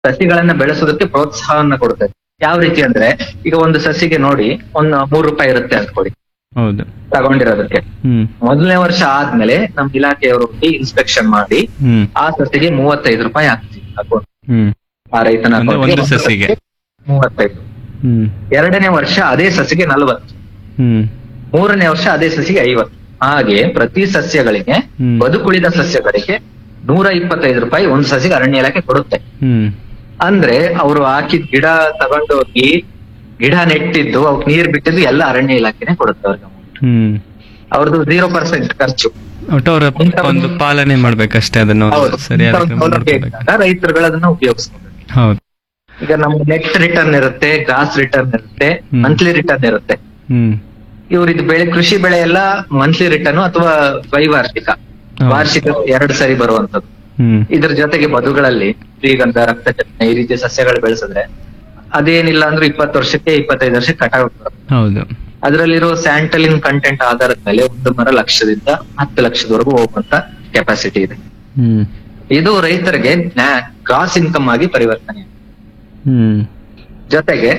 ಸಸಿಗಳನ್ನ ಬೆಳೆಸೋದಕ್ಕೆ ಪ್ರೋತ್ಸಾಹವನ್ನ ಕೊಡುತ್ತೆ ಯಾವ ರೀತಿ ಅಂದ್ರೆ ಈಗ ಒಂದು ಸಸಿಗೆ ನೋಡಿ ಒಂದು ಮೂರು ರೂಪಾಯಿ ಇರುತ್ತೆ ಅನ್ಕೊಳ್ಳಿ ಹೌದು ತಗೊಂಡಿರೋದಕ್ಕೆ ಹ್ಮ್ ಮೊದಲನೇ ವರ್ಷ ಆದ್ಮೇಲೆ ನಮ್ ಇಲಾಖೆಯವರು ಹೋಗಿ ಇನ್ಸ್ಪೆಕ್ಷನ್ ಮಾಡಿ ಹ್ಮ್ ಆ ಸಸಿಗೆ ಮೂವತ್ತೈದು ರೂಪಾಯಿ ಹಾಕ್ತೀವಿ ಅಕೌಂಟ್ ಹ್ಮ್ ಆ ರೈತನ ಅಂದ್ರೆ account ಗೆ ಒಂದು ಸಸಿಗೆ? ಮೂವತ್ತೈದು ಹ್ಮ್ ಎರಡನೇ ವರ್ಷ ಅದೇ ಸಸಿಗೆ ನಲವತ್ತು ಹ್ಮ್ ಮೂರನೇ ವರ್ಷ ಅದೇ ಸಸಿಗೆ ಐವತ್ತು ಹಾಗೆ ಪ್ರತಿ ಸಸ್ಯಗಳಿಗೆ ಹ್ಮ್. ಬದುಕುಳಿದ ಸಸ್ಯಗಳಿಗೆ ನೂರ ಇಪ್ಪತ್ತೈದು ರೂಪಾಯಿ ಒಂದು ಸಸಿಗೆ ಅರಣ್ಯ ಇಲಾಖೆ ಕೊಡುತ್ತೆ ಹ್ಮ್ ಅಂದ್ರೆ ಅವರು ಹಾಕಿದ ಗಿಡ ತಗೊಂಡೋಗಿ ಗಿಡ ನೆಟ್ಟಿದ್ದು ಅವ್ಕ್ ನೀರ್ ಬಿಟ್ಟಿದ್ದು ಎಲ್ಲ ಅರಣ್ಯ ಇಲಾಖೆನೆ ಕೊಡುತ್ತೆ ಅವ್ರಿಗೆ ಹ್ಮ್ ಅವ್ರದ್ದು ಜೀರೋ ಪರ್ಸೆಂಟ್ ಖರ್ಚು ಒಟ್ಟು ಅವರ ಒಂದು ಪಾಲನೆ ಮಾಡ್ಬೇಕಷ್ಟೇ ಅದನ್ನು ಹೌದು ಸರಿಯಾದ ಇಂಥ ಕ್ರಮ ಸೌಲಭ್ಯ ಮಾಡ್ಕೊಬೇಕು. ಇದ್ದಾಗ ರೈತರುಗಳು ಅದನ್ನ ಉಪಯೋಗಿಸ್ತಾರೆ ಹೌದು ಈಗ ನಮ್ಗೆ ನೆಟ್ ರಿಟರ್ನ್ ಇರುತ್ತೆ ಗ್ರಾಸ್ ರಿಟರ್ನ್ ಇರುತ್ತೆ ಹ್ಮ್. ಮಂತ್ಲಿ ರಿಟರ್ನ್ ಇರುತ್ತೆ ಹ್ಮ್ ಇವ್ರ ಇದು ಬೆಳೆ ಕೃಷಿ ಬೆಳೆ ಎಲ್ಲ ಮಂತ್ಲಿ ರಿಟರ್ನ್ ಅಥವಾ ದ್ವೈವಾರ್ಷಿಕ ಹೌದು. ವಾರ್ಷಿಕ ಎರಡು ಸರಿ ಬರುವಂತದ್ದು ಹ್ಮ್ ಇದ್ರ ಜೊತೆಗೆ ಬದುಗಳಲ್ಲಿ ಶ್ರೀಗಂಧ ರಕ್ತಚಟನೆ ಈ ರೀತಿಯ ಸಸ್ಯಗಳು ಬೆಳೆಸಿದ್ರೆ ಅದೇನಿಲ್ಲ ಅಂದ್ರೆ ಇಪ್ಪತ್ತು ವರ್ಷಕ್ಕೆ ಇಪ್ಪತ್ತೈದು ವರ್ಷಕ್ಕೆ ಕಟಾವ್ ಬರುತ್ತೆ ಹೌದು ಅದರಲ್ಲಿರೋ ಸ್ಯಾಂಟಲಿನ್ ಕಂಟೆಂಟ್ ಆಧಾರದ ಮೇಲೆ ಒಂದು ಮರ ಲಕ್ಷದಿಂದ ಹತ್ತು ಲಕ್ಷದವರೆಗೂ ಹೋಗುವಂತ ಕೆಪಾಸಿಟಿ ಇದೆ ಹ್ಮ್ ಇದು ರೈತರಿಗೆ ಕ್ರಾಸ್ ಇನ್ಕಮ್ ಆಗಿ ಪರಿವರ್ತನೆ ಹ್ಮ್ ಜೊತೆಗೆ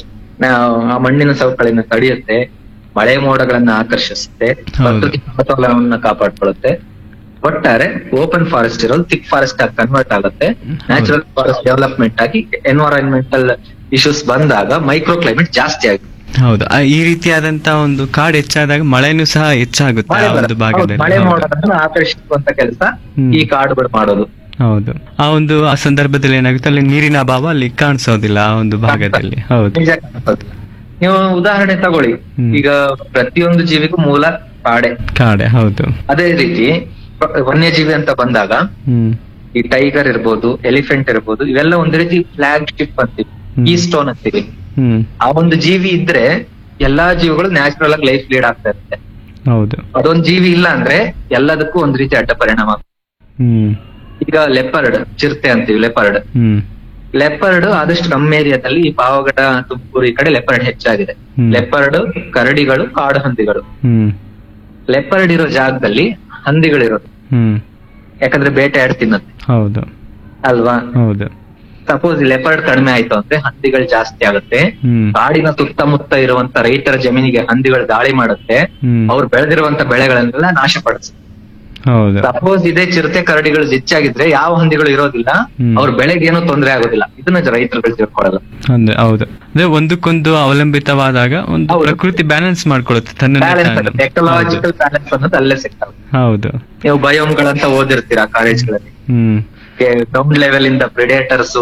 ನಾವು ಆ ಮಣ್ಣಿನ ಸವಕಳಿನ ತಡೆಯುತ್ತೆ ಮಳೆ ಮೋಡಗಳನ್ನ ಆಕರ್ಷಿಸುತ್ತೆ ಹೌದು. ಪ್ರಕೃತಿ ಸಮತೋಲನವನ್ನ ಕಾಪಾಡ್ಕೊಳ್ಳುತ್ತೆ ಒಟ್ಟಾರೆ ಓಪನ್ ಫಾರೆಸ್ಟ್ ಇರೋದು ಥಿಕ್ ಫಾರೆಸ್ಟ್ ಆಗಿ ಕನ್ವರ್ಟ್ ಆಗುತ್ತೆ ನ್ಯಾಚುರಲ್ ಫಾರೆಸ್ಟ್ ಡೆವಲಪ್ಮೆಂಟ್ ಆಗಿ ಎನ್ವೈರನ್ಮೆಂಟಲ್ ಇಶ್ಯೂಸ್ ಬಂದಾಗ ಮೈಕ್ರೋ ಕ್ಲೈಮೇಟ್ ಜಾಸ್ತಿ ಆಗುತ್ತೆ ಹೌದು ಆ, ಈ ರೀತಿಯಾದಂತ ಒಂದು ಕಾಡು ಹೆಚ್ಚಾದಾಗ ಮಳೆನೂ ಸಹ ಹೆಚ್ಚಾಗುತ್ತೆ ಮಳೆ ಆ ಒಂದು ಬರುತ್ತೆ. ಹೌದು, ಭಾಗದಲ್ಲಿ ಮಳೆ ಹೌದು. ಮೋಡಗಳನ್ನ ಆಕರ್ಷಿಸುವಂತ ಕೆಲಸ ಹ್ಮ್. ಈ ಕಾಡುಗಳು ಮಾಡೋದು ಹೌದು ಆ ಒಂದು ಆ ಸಂದರ್ಭದಲ್ಲಿ ಏನಾಗುತ್ತೆ ಅಲ್ಲಿ ನೀರಿನ ಅಭಾವ ಅಲ್ಲಿ ಕಾಣಿಸೋದಿಲ್ಲ ಆ ಒಂದು ಭಾಗದಲ್ಲಿ ಹೌದು ನಿಜ ಕಾಣಿಸೋದಿಲ್ಲ. ನೀವು ಉದಾಹರಣೆ ತಗೊಳ್ಳಿ ಹ್ಮ್. ಈಗ ಪ್ರತಿಯೊಂದು ಜೀವಿಗೂ ಮೂಲ ಕಾಡೆ ಕಾಡೆ ಹೌದು ಅದೇ ರೀತಿ ವ- ವನ್ಯಜೀವಿ ಅಂತ ಬಂದಾಗ ಹ್ಮ್ ಈ ಟೈಗರ್ ಇರ್ಬೋದು ಎಲಿಫೆಂಟ್ ಇರ್ಬೋದು ಇವೆಲ್ಲ ಒಂದು ರೀತಿ ಫ್ಲಾಗ್ ಶಿಪ್ ಅಂತೀವಿ ಹ್ಮ್. ಈ ಸ್ಟೋನ್ ಅಂತೀವಿ ಹ್ಮ್ ಆ ಒಂದು ಜೀವಿ ಇದ್ರೆ ಎಲ್ಲಾ ಜೀವಿಗಳು ನ್ಯಾಚುರಲ್ ಆಗಿ ಲೈಫ್ ಲೀಡ್ ಆಗ್ತಾ ಇರುತ್ತೆ ಹೌದು ಅದೊಂದ್ ಜೀವಿ ಇಲ್ಲ ಅಂದ್ರೆ ಎಲ್ಲದಕ್ಕೂ ಒಂದ್ ರೀತಿ ಅಡ್ಡ ಪರಿಣಾಮ ಹ್ಮ್ ಈಗ ಲೆಪರ್ಡ್ ಚಿರತೆ ಅಂತೀವಿ ಲೆಪರ್ಡ್ ಹ್ಮ್ ಲೆಪರ್ಡ್ ಆದಷ್ಟು ನಮ್ಮ ಏರಿಯಾದಲ್ಲಿ ಈ ಪಾವಗಡ ತುಮಕೂರು ಈ ಕಡೆ ಲೆಪರ್ಡ್ ಹೆಚ್ಚಾಗಿದೆ ಹ್ಮ್. ಲೆಪರ್ಡ್ ಕರಡಿಗಳು ಕಾಡು ಹಂದಿಗಳು ಹ್ಮ್ ಲೆಪರ್ಡ್ ಇರೋ ಜಾಗದಲ್ಲಿ ಹಂದಿಗಳಿರೋದು ಹ್ಮ್ ಯಾಕಂದ್ರೆ ಬೇಟೆಯಾಡಿ ತಿನ್ನುತ್ತೆ ಹೌದು ಅಲ್ವಾ ಹೌದು ಸಪೋಸ್ ಲೆಪರ್ಡ್ ಕಡಿಮೆ ಆಯ್ತು ಅಂದ್ರೆ ಹಂದಿಗಳು ಜಾಸ್ತಿ ಆಗುತ್ತೆ ಹ್ಮ್ ಕಾಡಿನ ಸುತ್ತಮುತ್ತ ಇರುವಂತ ರೈತರ ಜಮೀನಿಗೆ ಹಂದಿಗಳು ದಾಳಿ ಮಾಡುತ್ತೆ ಹ್ಮ್ ಅವ್ರು ಬೆಳೆದಿರುವಂತ ಬೆಳೆಗಳನ್ನೆಲ್ಲ ನಾಶಪಡಿಸುತ್ತೆ ಹೌದು ಸಪೋಸ್ ಇದೇ ಚಿರತೆ ಕರಡಿಗಳು ಹೆಚ್ಚಾಗಿದ್ರೆ ಯಾವ ಹಂದಿಗಳು ಇರೋದಿಲ್ಲ ಹ್ಮ್. ಅವ್ರ ಬೆಳೆಗೆ ಏನೂ ತೊಂದರೆ ಆಗೋದಿಲ್ಲ ಇದನ್ನ ರೈತರುಗಳು ತಿಳ್ಕೊಳ್ಳಲ್ಲ ಅಂದ್ರೆ ಹೌದು ಅಂದ್ರೆ ಒಂದಕ್ಕೊಂದು ಅವಲಂಬಿತವಾದಾಗ ಒಂದು ಹೌದು. ಪ್ರಕೃತಿ ಬ್ಯಾಲೆನ್ಸ್ ಮಾಡ್ಕೊಳ್ಳುತ್ತೆ ತನ್ನ ಬ್ಯಾಲೆನ್ಸ್ ಆಗುತ್ತೆ ಎಕಲಾಜಿಕಲ್ ಬ್ಯಾಲೆನ್ಸ್ ಅನ್ನೋದು ಅಲ್ಲೇ ಸಿಗ್ತವೆ ಹೌದು ನೀವು ಬಯೋಮ್ಗಳಂತ ಓದಿರ್ತೀರಾ ಕಾಲೇಜ್ಗಳಲ್ಲಿ ಹ್ಮ್ ಗ್ರೌಂಡ್ ಲೆವೆಲ್ ಇಂದ ಪ್ರಿಡೇಟರ್ಸ್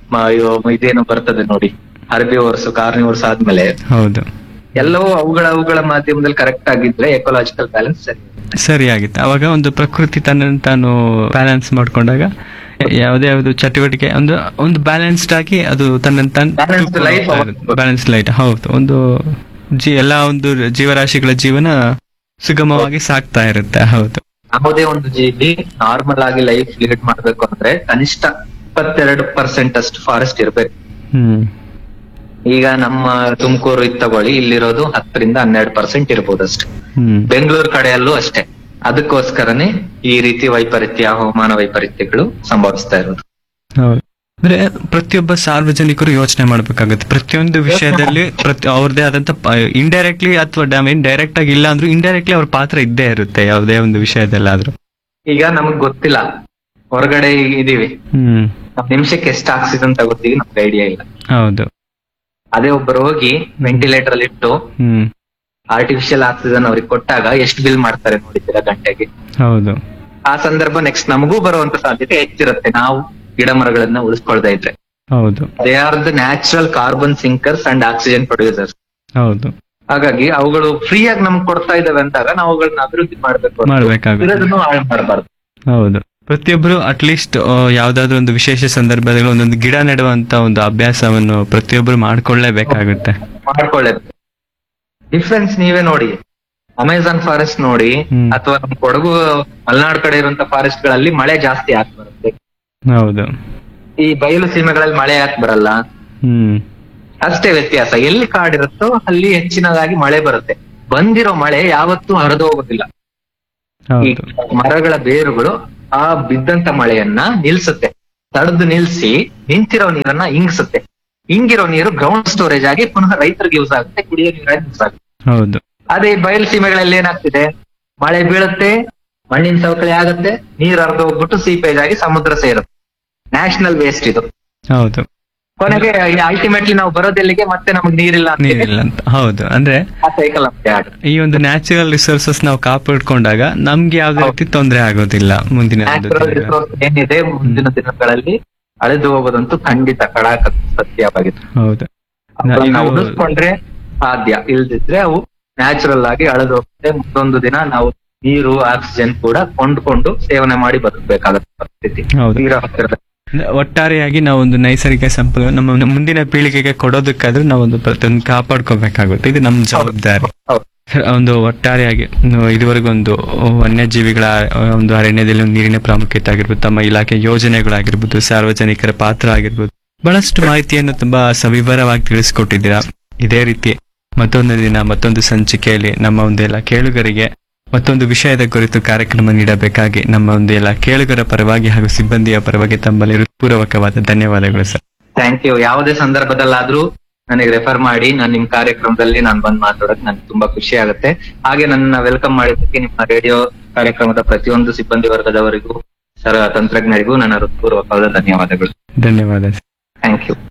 ಇದೇನು ಬರ್ತದೆ ನೋಡಿ ಹರ್ಬಿವರ್ಸ್ ಕಾರ್ನಿವರ್ಸ್ ಆದ್ಮೇಲೆ ಹೌದು ಎಲ್ಲವೂ ಅವುಗಳ ಅವುಗಳ ಮಾಧ್ಯಮದಲ್ಲಿ ಕರೆಕ್ಟ್ ಆಗಿದ್ರೆ ಎಕೋಲಾಜಿಕಲ್ ಬ್ಯಾಲೆನ್ಸ್ ಸರಿ ಸರಿಯಾಗಿತ್ತು ಅವಾಗ ಒಂದು ಪ್ರಕೃತಿ ತನ್ನನ್ನು ತಾನು ಬ್ಯಾಲೆನ್ಸ್ ಮಾಡ್ಕೊಂಡಾಗ ಯಾವುದೇ ಯಾವ್ದು ಚಟುವಟಿಕೆ ಒಂದು ಒಂದು ಬ್ಯಾಲೆನ್ಸ್ಡ್ ಆಗಿ ಅದು ತನ್ನನ್ನು Balanced life ತಾನು ಬ್ಯಾಲೆನ್ಸ್ ಲೈಟ್ ಹೌದು ಒಂದು ಜಿ ಎಲ್ಲಾ ಒಂದು ಜೀವರಾಶಿಗಳ ಜೀವನ ಸುಗಮವಾಗಿ ಸಾಗ್ತಾ ಇರುತ್ತೆ ಹೌದು ಯಾವುದೇ ಒಂದು ಜೀವಿ ನಾರ್ಮಲ್ ಆಗಿ ಲೈಫ್ ಲೀಡ್ ಮಾಡ್ಬೇಕು ಅಂದ್ರೆ ಕನಿಷ್ಠ ಇಪ್ಪತ್ತೆರಡು ಪರ್ಸೆಂಟ್ ಅಷ್ಟು ಫಾರೆಸ್ಟ್ ಇರ್ಬೇಕು ಹ್ಮ್ ಈಗ ನಮ್ಮ ತುಮಕೂರು ಇದ್ ತಗೊಳ್ಳಿ ಇಲ್ಲಿರೋದು ಹತ್ತರಿಂದ ಹನ್ನೆರಡು ಪರ್ಸೆಂಟ್ ಇರ್ಬೋದು ಅಷ್ಟೇ ಹ್ಮ್ ಬೆಂಗಳೂರು ಕಡೆಯಲ್ಲೂ ಅಷ್ಟೇ ಅದಕ್ಕೋಸ್ಕರನೇ ಈ ರೀತಿ ವೈಪರೀತ್ಯ ಹವಾಮಾನ ವೈಪರೀತ್ಯಗಳು ಸಂಭವಿಸ್ತಾ ಇರೋದು ಹೌದು ಅಂದ್ರೆ ಪ್ರತಿಯೊಬ್ಬ ಸಾರ್ವಜನಿಕರು ಯೋಚನೆ ಮಾಡ್ಬೇಕಾಗುತ್ತೆ ಪ್ರತಿಯೊಂದು ವಿಷಯದಲ್ಲಿ ಪ್ರತಿ ಅವ್ರದೇ ಆದಂತ ಇಂಡೈರೆಕ್ಟ್ಲಿ ಅಥವಾ ಮೀನ್ ಡೈರೆಕ್ಟ್ ಆಗಿ ಇಲ್ಲ ಅಂದ್ರೂ ಇಂಡೈರೆಕ್ಟ್ಲಿ ಅವ್ರ ಪಾತ್ರ ಇದ್ದೇ ಇರುತ್ತೆ ಯಾವುದೇ ಒಂದು ವಿಷಯದಲ್ಲಾದ್ರೂ ಈಗ ನಮಗ್ ಗೊತ್ತಿಲ್ಲ ಹೊರಗಡೆ ಇದೀವಿ ಹ್ಮ್ ನಮ್ ನಿಮಿಷಕ್ಕೆ ಎಷ್ಟು ಆಕ್ಸಿಜನ್ ತಗೋತೀವಿ ನಮ್ಗೆ ಐಡಿಯಾ ಇಲ್ಲ ಹೌದು ಅದೇ ಒಬ್ಬರು ಹೋಗಿ ವೆಂಟಿಲೇಟರ್ ಅಲ್ಲಿ ಇಟ್ಟು ಹ್ಮ್ ಆರ್ಟಿಫಿಷಿಯಲ್ ಆಕ್ಸಿಜನ್ ಅವ್ರಿಗೆ ಕೊಟ್ಟಾಗ ಎಷ್ಟು ಬಿಲ್ ಮಾಡ್ತಾರೆ ನೋಡಿದ್ದೀರಾ ಗಂಟೆಗೆ ಹೌದು ಆ ಸಂದರ್ಭ ನೆಕ್ಸ್ಟ್ ನಮಗೂ ಬರುವಂತ ಸಾಧ್ಯತೆ ಹೆಚ್ಚಿರುತ್ತೆ ನಾವು ಗಿಡ ಮರಗಳನ್ನ ಉಳಿಸ್ಕೊಳ್ತಾ ಇದ್ರೆ ಹೌದು they are the natural carbon sinkers and oxygen producers ಹೌದು ಹಾಗಾಗಿ ಅವುಗಳು ಫ್ರೀ ಆಗಿ ನಮ್ಗೆ ಕೊಡ್ತಾ ಇದಾವೆ ಅಂದಾಗ ನಾವು ಅವುಗಳನ್ನ ಅಭಿವೃದ್ಧಿ ಮಾಡ್ಬೇಕು ಮಾಡ್ಬೇಕಾಗುತ್ತೆ ಇರೋದನ್ನು ಹಾಳು ಮಾಡಬಾರ್ದು ಹೌದು ಪ್ರತಿಯೊಬ್ಬರು ಅಟ್ಲೀಸ್ಟ್ ಯಾವ್ದಾದ್ರು ಒಂದು ವಿಶೇಷ ಸಂದರ್ಭದಲ್ಲಿ ಒಂದೊಂದು ಗಿಡ ನೆಡುವಂತ ಒಂದು ಅಭ್ಯಾಸವನ್ನು ಪ್ರತಿಯೊಬ್ಬರು ಮಾಡ್ಕೊಳ್ಳೇಬೇಕಾಗುತ್ತೆ ಮಾಡ್ಕೊಳ್ಳೇಬೇಕು ಡಿಫ್ರೆನ್ಸ್ ನೀವೇ ನೋಡಿ ಅಮೆಝಾನ್ ಫಾರೆಸ್ಟ್ ನೋಡಿ ಹ್ಮ್. ಅಥವಾ ನಮ್ ಕೊಡಗು ಮಲೆನಾಡು ಕಡೆ ಇರುವಂತ ಫಾರೆಸ್ಟ್ ಗಳಲ್ಲಿ ಮಳೆ ಜಾಸ್ತಿ ಯಾಕೆ ಬರುತ್ತೆ ಹೌದು ಈ ಬಯಲು ಸೀಮೆಗಳಲ್ಲಿ ಮಳೆ ಯಾಕೆ ಬರಲ್ಲ ಹ್ಮ್ ಅಷ್ಟೇ ವ್ಯತ್ಯಾಸ ಎಲ್ಲಿ ಕಾಡಿರುತ್ತೋ ಅಲ್ಲಿ ಹೆಚ್ಚಿನದಾಗಿ ಮಳೆ ಬರುತ್ತೆ ಬಂದಿರೋ ಮಳೆ ಯಾವತ್ತೂ ಹರಿದು ಹೋಗೋದಿಲ್ಲ ಈ ಹೌದು ಮರಗಳ ಬೇರುಗಳು ಆ ಬಿದ್ದಂತ ಮಳೆಯನ್ನ ನಿಲ್ಸುತ್ತೆ ತಡೆದು ನಿಲ್ಸಿ ನಿಂತಿರೋ ನೀರನ್ನ ಇಂಗಿಸುತ್ತೆ ಇಂಗಿರೋ ನೀರು ಗ್ರೌಂಡ್ ಸ್ಟೋರೇಜ್ ಆಗಿ ಪುನಃ ರೈತರಿಗೆ ಯೂಸ್ ಆಗುತ್ತೆ ಕುಡಿಯೋ ನೀರಾಗಿ ಯೂಸ್ ಆಗುತ್ತೆ ಹೌದು ಅದೇ ಈ ಬಯಲು ಸೀಮೆಗಳಲ್ಲಿ ಏನಾಗ್ತಿದೆ ಮಳೆ ಬೀಳುತ್ತೆ ಮಣ್ಣಿನ ಸವಕಳಿ ಆಗುತ್ತೆ ನೀರ್ ಹರಿದು ಹೋಗ್ಬಿಟ್ಟು ಸೀಪೇಜ್ ಆಗಿ ಸಮುದ್ರ ಸೇರುತ್ತೆ ನ್ಯಾಷನಲ್ ವೇಸ್ಟ್ ಇದು ಹೌದು ಕೊನೆಗೆ ಅಲ್ಟಿಮೇಟ್ಲಿ ನಾವು ಬರೋದೆಲ್ಲಿಗೆ ಮತ್ತೆ ನಮ್ಗೆ ನೀರಿಲ್ಲ ಅಂತ ನೀರಿಲ್ಲ ಅಂತ ಹೌದು ಅಂದ್ರೆ ಆ ಸೈಕಲ್ ಅಂತ ಆಗುತ್ತೆ ಈ ಒಂದು ನ್ಯಾಚುರಲ್ ರಿಸೋರ್ಸಸ್ ನಾವು ಕಾಪಾಡ್ಕೊಂಡಾಗ ನಮ್ಗೆ ಯಾವ್ದೇ ರೀತಿ ತೊಂದರೆ ಆಗೋದಿಲ್ಲ ಮುಂದಿನ ಒಂದು ನ್ಯಾಚುರಲ್ ದಿನಗಳಲ್ಲಿ. ರಿಸೋರ್ಸ್ ಏನಿದೆ ಮುಂದಿನ ದಿನಗಳಲ್ಲಿ ಅಳೆದು ಹೋಗೋದಂತೂ ಖಂಡಿತ ಕಡಾಕ ಸತ್ಯವಾಗಿದೆ ಹೌದು ಅವುಗಳನ್ನ ಇದು- ಉಳಿಸ್ಕೊಂಡ್ರೆ ಸಾಧ್ಯ ಇಲ್ದಿದ್ರೆ ಅವು ನ್ಯಾಚುರಲ್ ಆಗಿ ಅಳೆದು ಹೋಗುತ್ತೆ ಮುಂದೊಂದು ದಿನ ನಾವು ನೀರು ಆಕ್ಸಿಜನ್ ಕೂಡ ಕೊಂಡ್ಕೊಂಡು ಸೇವನೆ ಮಾಡಿ ಬದುಕಬೇಕಾಗತ್ತೆ ಪರಿಸ್ಥಿತಿ ಹೌದು. ನೀರ ಹತ್ತಿರದ ಒಟ್ಟಾರೆಯಾಗಿ ನಾವು ಒಂದು ನೈಸರ್ಗಿಕ ಸಂಪದ ನಮ್ಮ ಮುಂದಿನ ಪೀಳಿಗೆಗೆ ಕೊಡೋದಕ್ಕಾದ್ರೂ ನಾವು ಒಂದು ಪ್ರತಿಯೊಂದು ಕಾಪಾಡ್ಕೋಬೇಕಾಗುತ್ತೆ ಇದು ನಮ್ಮ ಜವಾಬ್ದಾರಿ ಹೌದು ಒಂದು ಒಟ್ಟಾರೆಯಾಗಿ ಒಂದು ಇದುವರೆಗೂ ಒಂದು ವನ್ಯಜೀವಿಗಳ ಒಂದು ಅರಣ್ಯದಲ್ಲಿ ಒಂದು ನೀರಿನ ಪ್ರಾಮುಖ್ಯತೆ ಆಗಿರ್ಬೋದು ತಮ್ಮ ಇಲಾಖೆ ಯೋಜನೆಗಳಾಗಿರ್ಬೋದು ಸಾರ್ವಜನಿಕರ ಪಾತ್ರ ಆಗಿರ್ಬೋದು ಬಹಳಷ್ಟು ಮಾಹಿತಿಯನ್ನು ತುಂಬಾ ಸವಿವರವಾಗಿ ತಿಳಿಸ್ಕೊಟ್ಟಿದ್ದೀರಾ ಇದೇ ರೀತಿ ಮತ್ತೊಂದು ದಿನ ಮತ್ತೊಂದು ಸಂಚಿಕೆಯಲ್ಲಿ ನಮ್ಮ ಒಂದು ಎಲ್ಲ ಕೇಳುಗರಿಗೆ ಮತ್ತೊಂದು ವಿಷಯದ ಕುರಿತು ಕಾರ್ಯಕ್ರಮ ನೀಡಬೇಕಾಗಿ ನಮ್ಮ ಒಂದು ಎಲ್ಲ ಕೇಳುಗರ ಪರವಾಗಿ ಹಾಗೂ ಸಿಬ್ಬಂದಿಯ ಪರವಾಗಿ ತಮ್ಮಲ್ಲಿ ಹೃತ್ಪೂರ್ವಕವಾದ ಧನ್ಯವಾದಗಳು ಸರ್ ಥ್ಯಾಂಕ್ ಯು ಯಾವುದೇ ಸಂದರ್ಭದಲ್ಲಾದ್ರೂ ನನಗೆ ರೆಫರ್ ಮಾಡಿ ನಾನು ನಿಮ್ ಕಾರ್ಯಕ್ರಮದಲ್ಲಿ ನಾನು ಬಂದ್ ಮಾತಾಡೋಕ್ ನನ್ಗೆ ತುಂಬಾ ಖುಷಿ ಆಗುತ್ತೆ ಹಾಗೆ ನನ್ನ ವೆಲ್ಕಮ್ ಮಾಡಿದ್ದಕ್ಕೆ ನಿಮ್ಮ ರೇಡಿಯೋ ಕಾರ್ಯಕ್ರಮದ ಪ್ರತಿಯೊಂದು ಸಿಬ್ಬಂದಿ ವರ್ಗದವರಿಗೂ ಸರ ತಂತ್ರಜ್ಞರಿಗೂ ನನ್ನ ಹೃತ್ಪೂರ್ವಕವಾದ ಧನ್ಯವಾದಗಳು ಧನ್ಯವಾದ ಸರ್ ಥ್ಯಾಂಕ್ ಯು